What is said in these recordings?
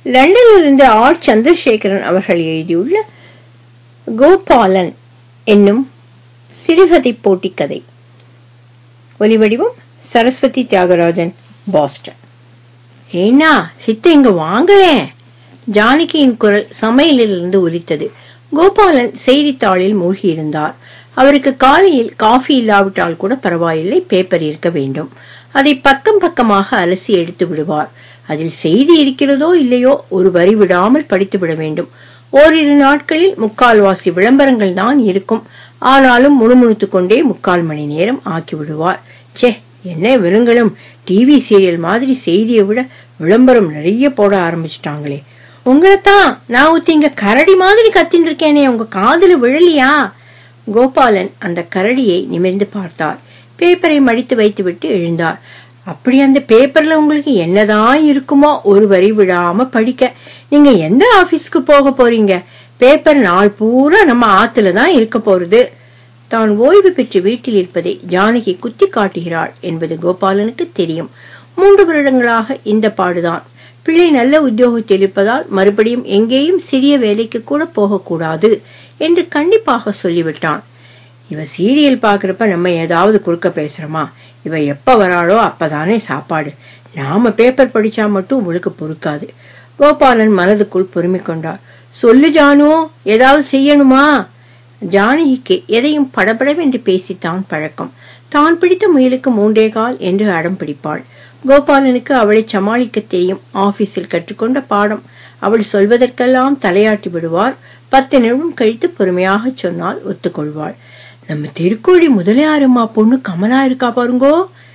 லண்டனிலிருந்து R Chandrasekaran அவர்கள் எழுதியுள்ள கோபாலன் என்னும் சிறுகதை போட்டி கதை ஒலிவடிவம் சரஸ்வதி தியாகராஜன் பாஸ்டன் ஏன்னா சித்த இங்க வாங்களேன் ஜானகியின் குரல் சமையலிலிருந்து ஒலித்தது கோபாலன் செய்தித்தாளில் மூழ்கியிருந்தார் அவருக்கு காலையில் காஃபி இல்லாவிட்டால் கூட பரவாயில்லை பேப்பர் இருக்க வேண்டும் அதை பக்கம் பக்கமாக அலசி எடுத்து விடுவார் அதில் செய்தி இருக்கிறதோ இல்லையோ ஒரு வரி விடாமல் படித்து விட வேண்டும் ஓரிரு நாட்களில் முக்கால்வாசி விளம்பரங்கள் தான் இருக்கும் ஆனாலும் முணுமுணுத்துக் கொண்டே முக்கால் மணி நேரம் ஆக்கி விடுவார் சே என்ன விருங்களும் டிவி சீரியல் மாதிரி செய்தியை விட விளம்பரம் நிறைய போட ஆரம்பிச்சிட்டாங்களே உங்களைத்தான் நான் ஊத்தி இங்க கரடி மாதிரி கத்தின்னு இருக்கேனே உங்க காதுல விழலியா கோபாலன் அந்த கரடியை நிமிர்ந்து பார்த்தார் பேப்பரை மடித்து வைத்துவிட்டு எழுந்தார் அப்படி அந்த பேப்பர்ல உங்களுக்கு என்னதான் இருக்குமோ ஒரு வரி விடாம படிக்க நீங்க எந்த ஆபீஸ்க்கு போக போறீங்க பேப்பர் நாள் பூரா நம்ம ஆத்துல தான் இருக்க போறது தான் ஓய்வு பெற்று வீட்டில் இருப்பதை ஜானகி குத்தி காட்டுகிறாள் என்பது கோபாலனுக்கு தெரியும் மூன்று வருடங்களாக இந்த பாடுதான் பிள்ளை நல்ல உத்தியோகத்தில் இருப்பதால் மறுபடியும் எங்கேயும் சிறிய வேலைக்கு கூட போகக்கூடாது என்று கண்டிப்பாக சொல்லிவிட்டான் இவ சீரியல் பாக்குறப்ப நம்ம ஏதாவது குறுக்க பேசுறோமா இவ எப்ப வராளோ அப்பதானே சாப்பாடு நாம பேப்பர் படிச்சா மட்டும் உங்களுக்கு பொறுக்காது கோபாலன் மனதுக்குள் பொறுமிக் கொண்டார் சொல்லு ஜானு ஏதாவது செய்யணுமா ஜானகிக்கு எதையும் படபடவென்று பேசித்தான் பழக்கம் தான் பிடித்த முயலுக்கு மூன்றே கால் என்று அடம் பிடிப்பாள் கோபாலனுக்கு அவளை சமாளிக்க தெரியும் ஆபீஸில் கற்றுக்கொண்ட பாடம் அவள் சொல்வதற்கெல்லாம் தலையாட்டி விடுவார் பத்து நிமிடம் கழித்து பொறுமையாக சொன்னால் ஒத்துக்கொள்வாள் நம்ம திருக்கோழி முதலியாரம்மா பொண்ணு கமலா இருக்கா பாருங்கோ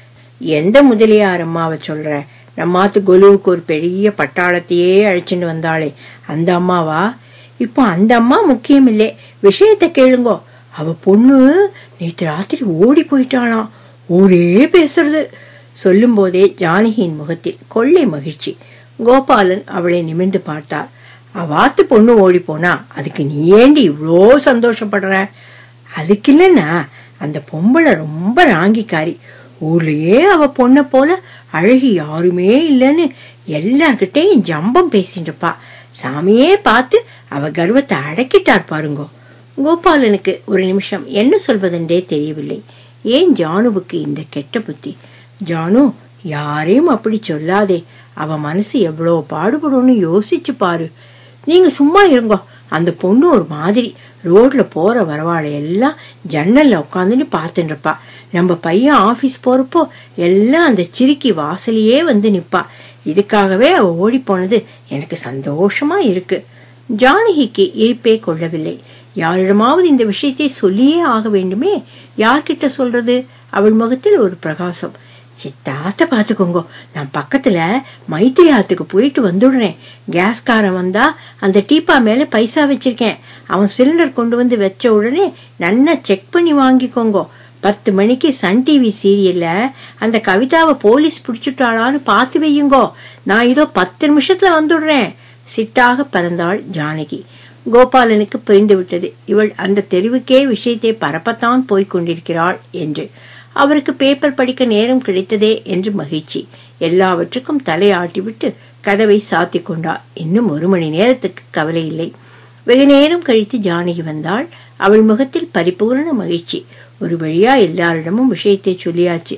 எந்த முதலியாரம்மாவை சொல்ற நம்மாத்து கொலுவுக்கு ஒரு பெரிய பட்டாளத்தையே அழைச்சிட்டு வந்தாளே அந்த அம்மாவா இப்போ அந்த அம்மா முக்கியம் இல்லே விஷயத்த கேளுங்கோ அவ பொண்ணு நேத்து ராத்திரி ஓடி போயிட்டாளாம் ஊரே பேசுறது சொல்லும் போதே ஜானகியின் முகத்தில் கொள்ளை மகிழ்ச்சி கோபாலன் அவளை நிமிர்ந்து பார்த்தார் அவாத்து பொண்ணு ஓடி போனா அதுக்கு நீ ஏண்டி இவ்வளோ சந்தோஷப்படுற அதுக்கு இல்லைன்னா அந்த பொம்பளை ரொம்ப ராங்கிக்காரி ஊர்லயே அவ பொண்ணை போல அழகி யாருமே இல்லைன்னு எல்லார்கிட்டையும் ஜம்பம் பேசிட்டு இருப்பா சாமியே பார்த்து அவ கர்வத்தை அடக்கிட்டார் பாருங்கோ கோபாலனுக்கு ஒரு நிமிஷம் என்ன சொல்வதென்றே தெரியவில்லை ஏன் ஜானுவுக்கு இந்த கெட்ட புத்தி ஜானு யாரையும் அப்படி சொல்லாதே அவ மனசு எவ்வளவு பாடுபடும்னு யோசிச்சு பாரு நீங்க சும்மா இருங்கோ அந்த பொண்ணு ஒரு மாதிரி ரோட்ல போற வரவாளை எல்லாம் ஜன்னல்ல உட்காந்துட்டு பார்த்துட்டு இருப்பா நம்ம பையன் ஆபீஸ் போறப்போ எல்லாம் அந்த சிரிக்கி வாசலையே வந்து நிப்பா இதுக்காகவே அவ ஓடி போனது எனக்கு சந்தோஷமா இருக்கு ஜானகிக்கு இருப்பே கொள்ளவில்லை யாரிடமாவது இந்த விஷயத்தை சொல்லியே ஆக வேண்டுமே யார்கிட்ட சொல்றது அவள் முகத்தில் ஒரு பிரகாசம் சித்தாத்த பாத்துக்கோங்க நான் பக்கத்துல மைத்திரி ஆத்துக்கு போயிட்டு வந்துடுறேன் கேஸ்காரன் வந்தா அந்த டீப்பா மேல பைசா வச்சிருக்கேன் அவன் சிலிண்டர் கொண்டு வந்து வச்ச உடனே நன்னா செக் பண்ணி வாங்கிக்கோங்க பத்து மணிக்கு சன் டிவி சீரியல்ல அந்த கவிதாவை போலீஸ் பிடிச்சிட்டாளான்னு பார்த்து வையுங்கோ நான் இதோ பத்து நிமிஷத்துல வந்துடுறேன் சிட்டாக பறந்தாள் ஜானகி கோபாலனுக்கு புரிந்துவிட்டது இவள் அந்த தெருவுக்கே விஷயத்தை பரப்பத்தான் போய்க் கொண்டிருக்கிறாள் என்று அவருக்கு பேப்பர் படிக்க நேரம் கிடைத்ததே என்று மகிழ்ச்சி எல்லாவற்றுக்கும் தலையாட்டிவிட்டு கதவை சாத்தி கொண்டார் இன்னும் ஒரு மணி நேரத்துக்கு கவலை இல்லை வெகு நேரம் கழித்து ஜானகி வந்தாள் அவள் முகத்தில் பரிபூர்ண மகிழ்ச்சி ஒரு வழியா எல்லாரிடமும் விஷயத்தை சொல்லியாச்சு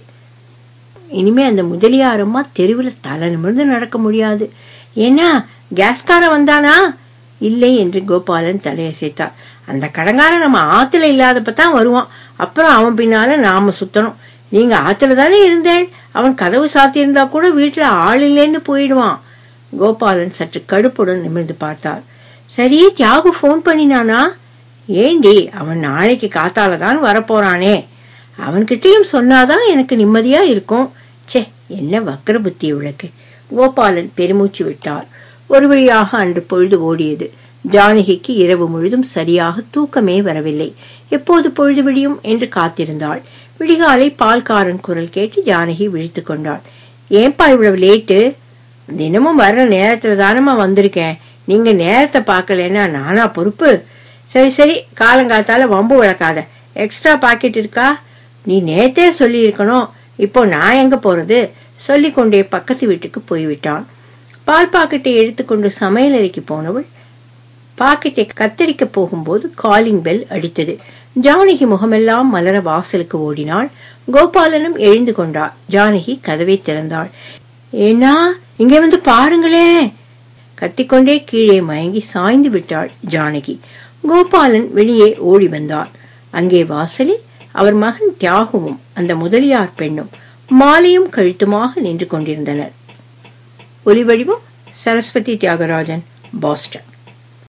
இனிமே அந்த முதலியாரம்மா தெருவில் தலை நிமிர்ந்து நடக்க முடியாது ஏன்னா கேஸ்கார வந்தானா இல்லை என்று கோபாலன் தலையசைத்தார் அந்த கடங்காரன் நம்ம ஆத்துல இல்லாதப்பதான் வருவான் அப்புறம் அவன் பின்னால நாம சுத்தணும் நீங்க ஆத்துல தானே இருந்தேன் அவன் கதவு சாத்தியிருந்தா கூட வீட்டுல ஆள் இல்லைன்னு போயிடுவான் கோபாலன் சற்று கடுப்புடன் நிமிர்ந்து பார்த்தார் சரி தியாகு போன் பண்ணினானா ஏண்டி அவன் நாளைக்கு காத்தால தான் வரப்போறானே அவன்கிட்டயும் சொன்னாதான் எனக்கு நிம்மதியா இருக்கும் ச்சே என்ன வக்கர புத்தி உனக்கு கோபாலன் பெருமூச்சு விட்டார் ஒரு வழியாக அன்று பொழுது ஓடியது ஜானகிக்கு இரவு முழுதும் சரியாக தூக்கமே வரவில்லை எப்போது பொழுது விடியும் என்று காத்திருந்தாள் விடிகாலை பால்காரன் குரல் கேட்டு ஜானகி விழித்து கொண்டாள் ஏன்பா இவ்வளவு லேட்டு தினமும் வர்ற நேரத்துல தானமா வந்திருக்கேன் நீங்க நேரத்தை பார்க்கலன்னா நானா பொறுப்பு சரி சரி காலங்காத்தால வம்பு வளர்க்காத எக்ஸ்ட்ரா பாக்கெட் இருக்கா நீ நேத்தே சொல்லி இருக்கணும் இப்போ நான் எங்க போறது சொல்லிக்கொண்டே பக்கத்து வீட்டுக்கு போய்விட்டான் பால் பாக்கெட்டை எடுத்துக்கொண்டு சமையலறைக்கு போனவள் பாக்கெட்டை கத்தரிக்க போகும்போது காலிங் பெல் அடித்தது ஜானகி முகமெல்லாம் மலர வாசலுக்கு ஓடினாள் கோபாலனும் எழுந்து கொண்டார் ஜானகி கதவை திறந்தாள் ஏன்னா இங்கே வந்து பாருங்களே கத்திக்கொண்டே கீழே மயங்கி சாய்ந்து விட்டாள் ஜானகி கோபாலன் வெளியே ஓடி வந்தார் அங்கே வாசலில் அவர் மகன் தியாகுவும் அந்த முதலியார் பெண்ணும் மாலையும் கழுத்துமாக நின்று கொண்டிருந்தனர் ஒலிவடிவம் சரஸ்வதி தியாகராஜன் பாஸ்டன்